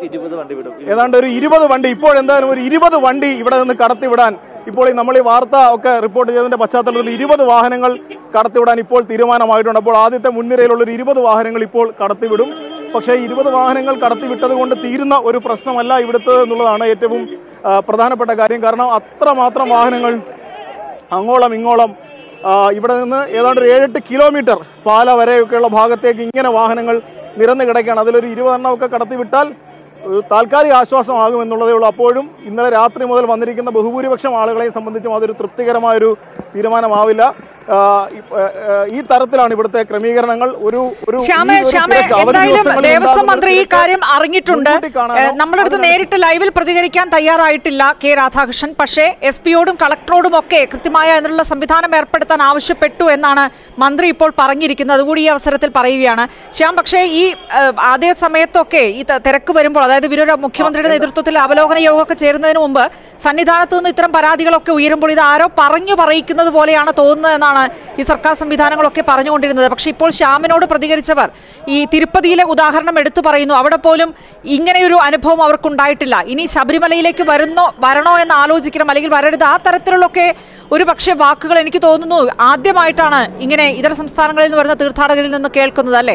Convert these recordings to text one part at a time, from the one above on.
ഇരുപത് വണ്ടി വിടും ഏതാണ്ട് ഒരു ഇരുപത് വണ്ടി ഇപ്പോൾ എന്തായാലും ഒരു ഇരുപത് വണ്ടി ഇവിടെ നിന്ന് കടത്തിവിടാൻ ഇപ്പോൾ ഈ നമ്മൾ ഈ വാർത്ത ഒക്കെ റിപ്പോർട്ട് ചെയ്തതിന്റെ പശ്ചാത്തലത്തിൽ ഇരുപത് വാഹനങ്ങൾ കടത്തിവിടാൻ ഇപ്പോൾ തീരുമാനമായിട്ടുണ്ട് അപ്പോൾ ആദ്യത്തെ മുൻനിരയിലുള്ള ഒരു ഇരുപത് വാഹനങ്ങൾ ഇപ്പോൾ കടത്തിവിടും പക്ഷേ ഇരുപത് വാഹനങ്ങൾ കടത്തിവിട്ടത് കൊണ്ട് തീരുന്ന ഒരു പ്രശ്നമല്ല ഇവിടുത്തെ എന്നുള്ളതാണ് ഏറ്റവും ആ, പ്രധാനപ്പെട്ട കാര്യം കാരണം അത്രമാത്രം വാഹനങ്ങൾ അങ്ങോളം ഇങ്ങോളം ആ, ഇവിടെ നിന്ന് ഏതാണ്ട് ഒരു ഏഴെട്ട് കിലോമീറ്റർ പാല വരെയൊക്കെയുള്ള ഭാഗത്തേക്ക് ഇങ്ങനെ വാഹനങ്ങൾ നിരന്ന് കിടക്കുകയാണ് അതിലൊരു ഇരുപതെണ്ണമൊക്കെ കടത്തിവിട്ടാൽ ഏഹ്, താൽക്കാലിക ആശ്വാസമാകും എന്നുള്ളതേ ഉള്ളൂ അപ്പോഴും ഇന്നലെ രാത്രി മുതൽ വന്നിരിക്കുന്ന ബഹുഭൂരിപക്ഷം ആളുകളെയും സംബന്ധിച്ചും അതൊരു തൃപ്തികരമായൊരു തീരുമാനമാവില്ല ആ, ഈ- ഏഹ്, ഈ തരത്തിലാണ് ഇവിടുത്തെ ക്രമീകരണങ്ങൾ ഒരു ഒരു ഈ ശ്യാമേ ഒരു ശ്യാമേ തിരക്ക് അവധി എന്തായാലും ദിവസങ്ങളിൽ ദേവസ്വം ഉണ്ടാകുന്ന മന്ത്രി ഈ തിരക്ക് കാര്യം അറിഞ്ഞിട്ടുണ്ട് മുൻകൂട്ടി കാണാനോ, ഏഹ്, നമ്മുടെ അടുത്ത് അതിനനുസരിച്ച് നേരിട്ട് ലൈവിൽ പ്രതികരിക്കാൻ തയ്യാറായിട്ടില്ല കെ രാധാകൃഷ്ണൻ പക്ഷേ എസ് പിയോടും കളക്ടറോടും ഒക്കെ കൃത്യമായ അതിനുള്ള സംവിധാനം ഏർപ്പെടുത്താൻ ആവശ്യപ്പെട്ടു എന്നാണ് മന്ത്രി ഇപ്പോൾ പറഞ്ഞിരിക്കുന്നത് അതുകൂടി ഈ അവസരത്തിൽ പറയുകയാണ് ശ്യാം പക്ഷേ ഈ ഏഹ്, ആദ്യ സമയത്തൊക്കെ ഈ ത- തിരക്ക് വരുമ്പോൾ അതായത് ഇവരൊരു മുഖ്യമന്ത്രിയുടെ നേതൃത്വത്തിൽ അവലോകന യോഗമൊക്കെ ചേരുന്നതിന് മുമ്പ് സന്നിധാനത്ത് നിന്ന് ഇത്തരം പരാതികളൊക്കെ ഉയരുമ്പോൾ ഇത് ആരോ പറഞ്ഞു പറയിക്കുന്നത് പോലെയാണ് തോന്നുന്നത് എന്നാണ് ഈ സർക്കാർ സംവിധാനങ്ങളൊക്കെ പറഞ്ഞുകൊണ്ടിരുന്നത് പക്ഷെ ഇപ്പോൾ ശ്യാമിനോട് പ്രതികരിച്ചവർ ഈ തിരുപ്പതിയിലെ ഉദാഹരണം എടുത്തു പറയുന്നു അവിടെ പോലും ഇങ്ങനെയൊരു അനുഭവം അവർക്കുണ്ടായിട്ടില്ല ഇനി ശബരിമലയിലേക്ക് വരുന്നോ വരണോ എന്ന് ആലോചിക്കണം അല്ലെങ്കിൽ വരരുത് ആ തരത്തിലുള്ളൊക്കെ ഒരു പക്ഷേ വാക്കുകൾ എനിക്ക് തോന്നുന്നു ആദ്യമായിട്ടാണ് ഇങ്ങനെ ഇതര സംസ്ഥാനങ്ങളിൽ നിന്ന് വരുന്ന തീർത്ഥാടകരിൽ നിന്ന് കേൾക്കുന്നത് അല്ലേ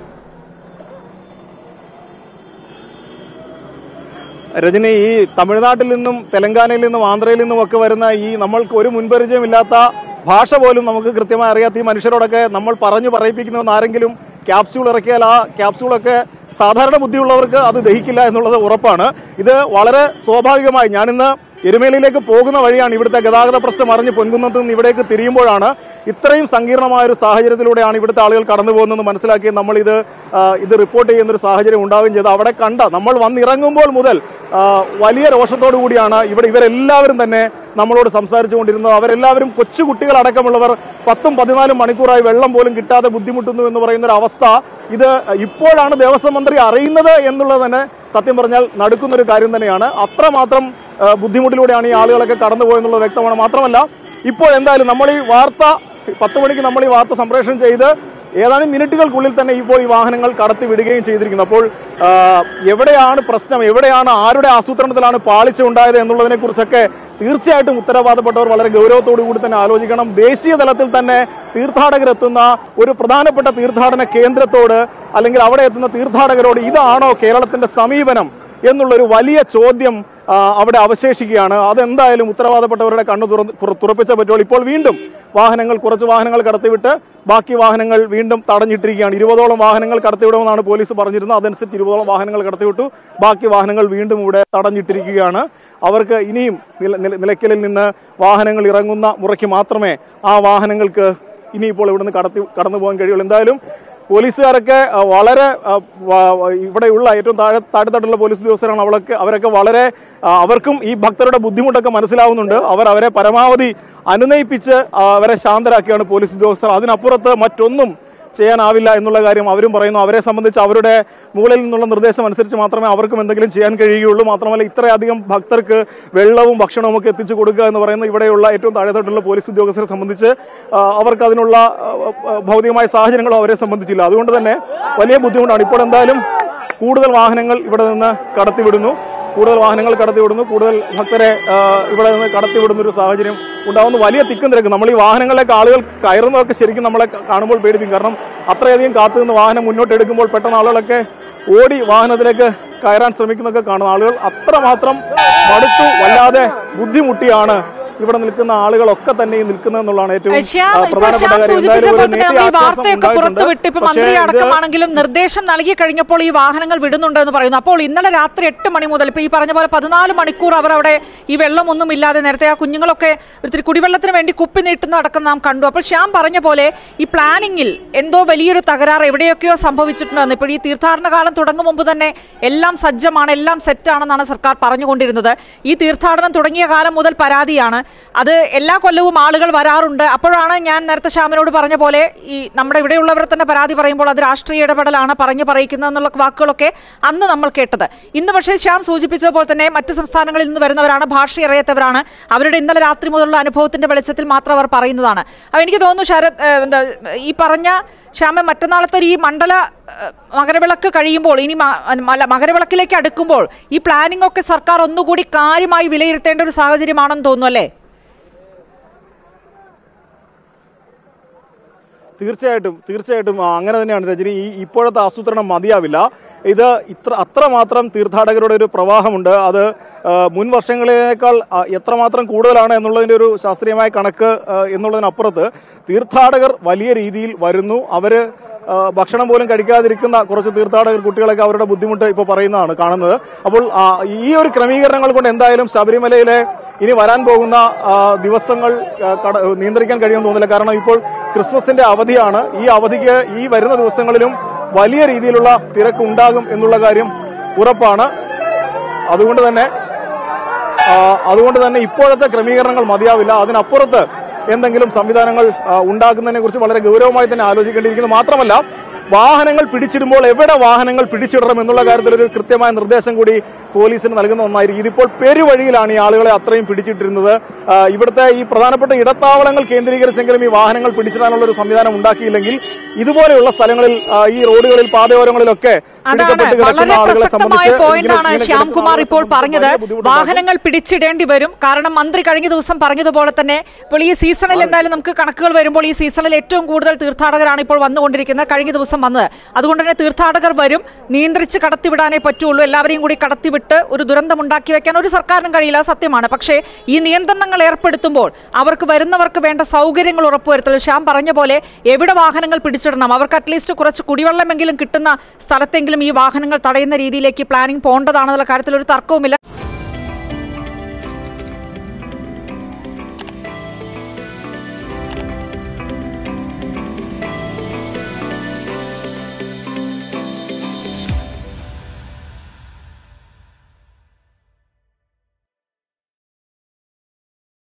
രജനി ഈ തമിഴ്നാട്ടിൽ നിന്നും തെലങ്കാനയിൽ നിന്നും ആന്ധ്രയിൽ നിന്നും ഒക്കെ വരുന്ന ഈ നമ്മൾക്ക് ഒരു മുൻപരിചയമില്ലാത്ത ഭാഷ പോലും നമുക്ക് കൃത്യമായി അറിയാത്ത ഈ മനുഷ്യരോടൊക്കെ നമ്മൾ പറഞ്ഞു പറയിപ്പിക്കുന്ന ആരെങ്കിലും ക്യാപ്സ്യൂൾ ഇറക്കിയാൽ ആ ക്യാപ്സ്യൂളൊക്കെ സാധാരണ ബുദ്ധിയുള്ളവർക്ക് അത് ദഹിക്കില്ല എന്നുള്ളത് ഉറപ്പാണ് ഇത് വളരെ സ്വാഭാവികമായി ഞാനിന്ന് എരുമേലിയിലേക്ക് പോകുന്ന വഴിയാണ് ഇവിടുത്തെ ഗതാഗത പ്രശ്നം അറിഞ്ഞ് പൊൻകുന്നത്ത് നിന്ന് ഇവിടേക്ക് തിരിയുമ്പോഴാണ് ഇത്രയും സങ്കീർണമായ ഒരു സാഹചര്യത്തിലൂടെയാണ് ഇവിടുത്തെ ആളുകൾ കടന്നു പോകുന്നതെന്ന് മനസ്സിലാക്കി നമ്മൾ ഇത് ആ, ഇത് റിപ്പോർട്ട് ചെയ്യുന്ന ഒരു സാഹചര്യം ഉണ്ടാവുകയും ചെയ്തു അവിടെ കണ്ട നമ്മൾ വന്നിറങ്ങുമ്പോൾ മുതൽ ആ, വലിയ രോഷത്തോടു കൂടിയാണ് ഇവിടെ ഇവരെല്ലാവരും തന്നെ നമ്മളോട് സംസാരിച്ചുകൊണ്ടിരുന്നത് അവരെല്ലാവരും കൊച്ചു കുട്ടികളടക്കമുള്ളവർ പത്തും പതിനാലും മണിക്കൂറായി വെള്ളം പോലും കിട്ടാതെ ബുദ്ധിമുട്ടുന്നു എന്ന് പറയുന്ന ഒരു അവസ്ഥ ഇത് ഇപ്പോഴാണ് ദേവസ്വം മന്ത്രി അറിയുന്നത് എന്നുള്ളത് തന്നെ സത്യം പറഞ്ഞാൽ നടക്കുന്ന ഒരു കാര്യം തന്നെയാണ് അത്രമാത്രം ആ, ബുദ്ധിമുട്ടിലൂടെയാണ് ഈ ആളുകളൊക്കെ കടന്നുപോയെന്നുള്ളത് വ്യക്തമാണ് മാത്രമല്ല ഇപ്പോൾ എന്തായാലും നമ്മൾ ഈ വാർത്ത പത്ത് മണിക്ക് നമ്മൾ ഈ വാർത്ത സംപ്രേഷണം ചെയ്ത് ഏതാനും മിനിറ്റുകൾക്കുള്ളിൽ തന്നെ ഇപ്പോൾ ഈ വാഹനങ്ങൾ കടത്തി വിടുകയും ചെയ്തിരിക്കുന്നു അപ്പോൾ ആ, എവിടെയാണ് പ്രശ്നം എവിടെയാണ് ആരുടെ ആസൂത്രണത്തിലാണ് പാളിച്ച ഉണ്ടായത് എന്നുള്ളതിനെ കുറിച്ചൊക്കെ തീർച്ചയായിട്ടും ഉത്തരവാദപ്പെട്ടവർ വളരെ ഗൗരവത്തോടു കൂടി തന്നെ ആലോചിക്കണം ദേശീയ തലത്തിൽ തന്നെ തീർത്ഥാടകരെത്തുന്ന ഒരു പ്രധാനപ്പെട്ട തീർത്ഥാടന കേന്ദ്രത്തോട് അല്ലെങ്കിൽ അവിടെ എത്തുന്ന തീർത്ഥാടകരോട് ഇതാണോ കേരളത്തിന്റെ സമീപനം എന്നുള്ളൊരു വലിയ ചോദ്യം ആ, അവിടെ അവശേഷിക്കുകയാണ് അതെന്തായാലും ഉത്തരവാദപ്പെട്ടവരുടെ കണ്ണു തുറന്ന് പുറ- തുറപ്പിച്ചേ പറ്റുള്ളൂ ഇപ്പോൾ വീണ്ടും വാഹനങ്ങൾ കുറച്ച് വാഹനങ്ങൾ കടത്തിവിട്ട് ബാക്കി വാഹനങ്ങൾ വീണ്ടും തടഞ്ഞിട്ടിരിക്കുകയാണ് ഇരുപതോളം വാഹനങ്ങൾ കടത്തിവിടുമെന്നാണ് പോലീസ് പറഞ്ഞിരുന്നത് അതനുസരിച്ച് ഇരുപതോളം വാഹനങ്ങൾ കടത്തിവിട്ടു ബാക്കി വാഹനങ്ങൾ വീണ്ടും ഇവിടെ തടഞ്ഞിട്ടിരിക്കുകയാണ് അവർക്ക് ഇനിയും നില- നില- നിലയ്ക്കലിൽ നിന്ന് വാഹനങ്ങൾ ഇറങ്ങുന്ന മുറയ്ക്ക് മാത്രമേ ആ വാഹനങ്ങൾക്ക് ഇനിയിപ്പോൾ ഇവിടുന്ന് കടത്തി കടന്നു പോകാൻ കഴിയുള്ളൂ എന്തായാലും പോലീസുകാരൊക്കെ ആ, വളരെ ആ, വ- വ- ഇവിടെയുള്ള ഏറ്റവും താഴെ താഴെത്തട്ടുള്ള പോലീസ് ഉദ്യോഗസ്ഥരാണ് അവളൊക്കെ അവരൊക്കെ വളരെ ആ, അവർക്കും ഈ ഭക്തരുടെ ബുദ്ധിമുട്ടൊക്കെ മനസ്സിലാവുന്നുണ്ട് അവർ അവരെ പരമാവധി അനുനയിപ്പിച്ച് ആ, അവരെ ശാന്തരാക്കിയാണ് പോലീസ് ഉദ്യോഗസ്ഥർ അതിനപ്പുറത്ത് മറ്റൊന്നും ചെയ്യാനാവില്ല എന്നുള്ള കാര്യം അവരും പറയുന്നു അവരെ സംബന്ധിച്ച് അവരുടെ മുകളിൽ നിന്നുള്ള നിർദ്ദേശം അനുസരിച്ച് മാത്രമേ അവർക്കും എന്തെങ്കിലും ചെയ്യാൻ കഴിയുകയുള്ളൂ മാത്രമല്ല ഇത്രയധികം ഭക്തർക്ക് വെള്ളവും ഭക്ഷണവും ഒക്കെ എത്തിച്ചു കൊടുക്കുക എന്ന് പറയുന്ന ഇവിടെയുള്ള ഏറ്റവും താഴെത്തോട്ടുള്ള പോലീസ് ഉദ്യോഗസ്ഥരെ സംബന്ധിച്ച് ആ, അവർക്ക് അതിനുള്ള ആ, ആ, ഭൗതികമായ സാഹചര്യങ്ങളും അവരെ സംബന്ധിച്ചില്ല അതുകൊണ്ട് തന്നെ വലിയ ബുദ്ധിമുട്ടാണ് ഇപ്പോൾ എന്തായാലും കൂടുതൽ വാഹനങ്ങൾ ഇവിടെ നിന്ന് കടത്തിവിടുന്നു കൂടുതൽ വാഹനങ്ങൾ കടത്തിവിടുന്നു കൂടുതൽ ഭക്തരെ ആ, ഇവിടെ നിന്ന് കടത്തിവിടുന്ന ഒരു സാഹചര്യം ഉണ്ടാവുന്ന വലിയ തിക്കും തിരക്ക് നമ്മൾ ഈ വാഹനങ്ങളിലേക്ക് ആളുകൾ കയറുന്നതൊക്കെ ശരിക്കും നമ്മളെ ക- കാണുമ്പോൾ പേടിപ്പിക്കും കാരണം അത്രയധികം കാത്തു നിന്ന് വാഹനം മുന്നോട്ട് എടുക്കുമ്പോൾ പെട്ടെന്ന് ആളുകളൊക്കെ ഓടി വാഹനത്തിലേക്ക് കയറാൻ ശ്രമിക്കുന്നതൊക്കെ കാണുന്നു ആളുകൾ അത്രമാത്രം മടുത്തു വല്ലാതെ ബുദ്ധിമുട്ടിയാണ് ഇവിടെ നിൽക്കുന്ന ആളുകളൊക്കെ തന്നെ ഈ നിൽക്കുന്നതെന്നുള്ളതാണ് ഏറ്റവും ശ്യാം ആ, ഇപ്പോൾ പ്രധാനപ്പെട്ട ശ്യാം കാര്യം സൂചിപ്പിച്ച എന്തായാലും പോലെ ഒരു തന്നെ നേരിയ നമ്മൾ ഈ ആശ്വാസം വാർത്തയൊക്കെ പുറത്തു ഉണ്ടായിട്ടുണ്ട്. വിട്ട് ഇപ്പൊ പക്ഷേ മന്ത്രി ഇത് അടക്കമാണെങ്കിലും നിർദ്ദേശം നൽകി കഴിഞ്ഞപ്പോൾ ഈ വാഹനങ്ങൾ വിടുന്നുണ്ട് എന്ന് പറയുന്നു അപ്പോൾ ഇന്നലെ രാത്രി എട്ട് മണി മുതൽ ഇപ്പൊ ഈ പറഞ്ഞ പോലെ പതിനാല് മണിക്കൂർ അവർ അവിടെ ഈ വെള്ളമൊന്നും ഇല്ലാതെ നേരത്തെ ആ കുഞ്ഞുങ്ങളൊക്കെ ഒത്തിരി കുടിവെള്ളത്തിന് വേണ്ടി കുപ്പി നീട്ടുന്ന അടക്കം നാം കണ്ടു അപ്പോൾ ശ്യാം പറഞ്ഞ പോലെ ഈ പ്ലാനിങ്ങിൽ എന്തോ വലിയൊരു തകരാറ് എവിടെയൊക്കെയോ സംഭവിച്ചിട്ടുണ്ടെന്ന് ഇപ്പോൾ ഈ തീർത്ഥാടന കാലം തുടങ്ങും മുമ്പ് തന്നെ എല്ലാം സജ്ജമാണ് എല്ലാം സെറ്റാണെന്നാണ് സർക്കാർ പറഞ്ഞുകൊണ്ടിരുന്നത് ഈ തീർത്ഥാടനം തുടങ്ങിയ കാലം മുതൽ പരാതിയാണ് അത് എല്ലാ കൊല്ലവും ആളുകൾ വരാറുണ്ട് അപ്പോഴാണ് ഞാൻ നേരത്തെ ശ്യാമിനോട് പറഞ്ഞ പോലെ ഈ നമ്മുടെ ഇവിടെയുള്ളവരെ തന്നെ പരാതി പറയുമ്പോൾ അത് രാഷ്ട്രീയ ഇടപെടലാണ് പറഞ്ഞു പറയിക്കുന്നത് എന്നുള്ള വാക്കുകളൊക്കെ അന്ന് നമ്മൾ കേട്ടത് ഇന്ന് പക്ഷേ ശ്യാം സൂചിപ്പിച്ചതുപോലെ തന്നെ മറ്റ് സംസ്ഥാനങ്ങളിൽ നിന്ന് വരുന്നവരാണ് ഭാഷ അറിയാത്തവരാണ് അവരുടെ ഇന്നലെ രാത്രി മുതലുള്ള അനുഭവത്തിന്റെ വെളിച്ചത്തിൽ മാത്രം അവർ പറയുന്നതാണ് അപ്പോൾ എനിക്ക് തോന്നുന്നു ശരത് ഏഹ്, എന്താ ഈ പറഞ്ഞ ശ്യാമ മറ്റന്നാളത്തെ ഈ മണ്ഡല ഏഹ്, മകരവിളക്ക് കഴിയുമ്പോൾ ഇനി മ- മല- മകരവിളക്കിലേക്ക് അടുക്കുമ്പോൾ ഈ പ്ലാനിംഗ് ഒക്കെ സർക്കാർ ഒന്നുകൂടി കാര്യമായി വിലയിരുത്തേണ്ട ഒരു സാഹചര്യമാണെന്ന് തോന്നുന്നു അല്ലേ തീർച്ചയായിട്ടും തീർച്ചയായിട്ടും ആ, അങ്ങനെ തന്നെയാണ് രജനി ഈ ഇപ്പോഴത്തെ ആസൂത്രണം മതിയാവില്ല ഇത് ഇത്ര അത്രമാത്രം തീർത്ഥാടകരുടെ ഒരു പ്രവാഹമുണ്ട് അത് ആ, മുൻ വർഷങ്ങളേക്കാൾ ആ, എത്രമാത്രം കൂടുതലാണ് എന്നുള്ളതിൻ്റെ ഒരു ശാസ്ത്രീയമായ കണക്ക് ആ, എന്നുള്ളതിനപ്പുറത്ത് തീർത്ഥാടകർ വലിയ രീതിയിൽ വരുന്നു അവർ ഭക്ഷണം പോലും കഴിക്കാതിരിക്കുന്ന കുറച്ച് തീർത്ഥാടകർ കുട്ടികളൊക്കെ അവരുടെ ബുദ്ധിമുട്ട് ഇപ്പോൾ പറയുന്നതാണ് കാണുന്നത് അപ്പോൾ ആ, ഈ ഒരു ക്രമീകരണങ്ങൾ കൊണ്ട് എന്തായാലും ശബരിമലയിലെ ഇനി വരാൻ പോകുന്ന ആ, ദിവസങ്ങൾ ആ, കട- നിയന്ത്രിക്കാൻ കഴിയുമെന്ന് തോന്നുന്നില്ല കാരണം ഇപ്പോൾ ക്രിസ്മസിന്റെ അവധിയാണ് ഈ അവധിക്ക് ഈ വരുന്ന ദിവസങ്ങളിലും വലിയ രീതിയിലുള്ള തിരക്ക് ഉണ്ടാകും എന്നുള്ള കാര്യം ഉറപ്പാണ് അതുകൊണ്ട് തന്നെ ആ, അതുകൊണ്ട് തന്നെ ഇപ്പോഴത്തെ ക്രമീകരണങ്ങൾ മതിയാവില്ല അതിനപ്പുറത്ത് എന്തെങ്കിലും സംവിധാനങ്ങൾ ആ, ഉണ്ടാക്കുന്നതിനെ കുറിച്ച് വളരെ ഗൗരവമായി തന്നെ ആലോചിക്കേണ്ടിയിരിക്കുന്നു മാത്രമല്ല വാഹനങ്ങൾ പിടിച്ചിടുമ്പോൾ എവിടെ വാഹനങ്ങൾ പിടിച്ചിടണം എന്നുള്ള കാര്യത്തിൽ ഒരു കൃത്യമായ നിർദ്ദേശം കൂടി പോലീസിന് നൽകുന്ന ഒന്നായിരിക്കും ഇതിപ്പോൾ പെരുവഴിയിലാണ് ഈ ആളുകളെ അത്രയും പിടിച്ചിട്ടിരുന്നത് ആ, ഇവിടുത്തെ ഈ പ്രധാനപ്പെട്ട ഇടത്താവളങ്ങൾ കേന്ദ്രീകരിച്ചെങ്കിലും ഈ വാഹനങ്ങൾ പിടിച്ചിടാനുള്ള ഒരു സംവിധാനം ഉണ്ടാക്കിയില്ലെങ്കിൽ ഇതുപോലെയുള്ള സ്ഥലങ്ങളിൽ ആ, ഈ റോഡുകളിൽ പാതയോരങ്ങളിലൊക്കെ അതാണ് പിടിക്കപ്പെട്ട് കിടക്കുന്ന വളരെ ആളുകളെ പ്രസക്തമായ സംബന്ധിച്ച് പോയിന്റാണ് ഇങ്ങനെ ശ്യാംകുമാർ കിടക്കുന്ന ഇപ്പോൾ ആളുകളെ പറഞ്ഞത് സംബന്ധിച്ച് വലിയ ബുദ്ധിമുട്ടുണ്ടാകും. വാഹനങ്ങൾ പിടിച്ചിടേണ്ടി വരും കാരണം മന്ത്രി കഴിഞ്ഞ ദിവസം പറഞ്ഞതുപോലെ തന്നെ ഇപ്പോൾ ഈ സീസണിൽ എന്തായാലും നമുക്ക് കണക്കുകൾ വരുമ്പോൾ ഈ സീസണിൽ ഏറ്റവും കൂടുതൽ തീർത്ഥാടകരാണ് ഇപ്പോൾ വന്നുകൊണ്ടിരിക്കുന്നത് കഴിഞ്ഞ ദിവസം വന്നത് അതുകൊണ്ട് തന്നെ തീർത്ഥാടകർ വരും നിയന്ത്രിച്ച് കടത്തിവിടാനേ പറ്റുള്ളൂ എല്ലാവരെയും കൂടി കടത്തിവിട്ട് ഒരു ദുരന്തം ഉണ്ടാക്കി വെക്കാൻ ഒരു സർക്കാരിനും കഴിയില്ല അത് സത്യമാണ് പക്ഷേ ഈ നിയന്ത്രണങ്ങൾ ഏർപ്പെടുത്തുമ്പോൾ അവർക്ക് വരുന്നവർക്ക് വേണ്ട സൗകര്യങ്ങൾ ഉറപ്പുവരുത്തൽ ശ്യാം പറഞ്ഞ പോലെ എവിടെ വാഹനങ്ങൾ പിടിച്ചിടണം അവർക്ക് അറ്റ്ലീസ്റ്റ് കുറച്ച് കുടിവെള്ളമെങ്കിലും കിട്ടുന്ന സ്ഥലത്തെങ്കിലും ഈ വാഹനങ്ങൾ തടയുന്ന രീതിയിലേക്ക് പ്ലാനിംഗ് പോകേണ്ടതാണെന്നുള്ള കാര്യത്തിൽ ഒരു തർക്കവുമില്ല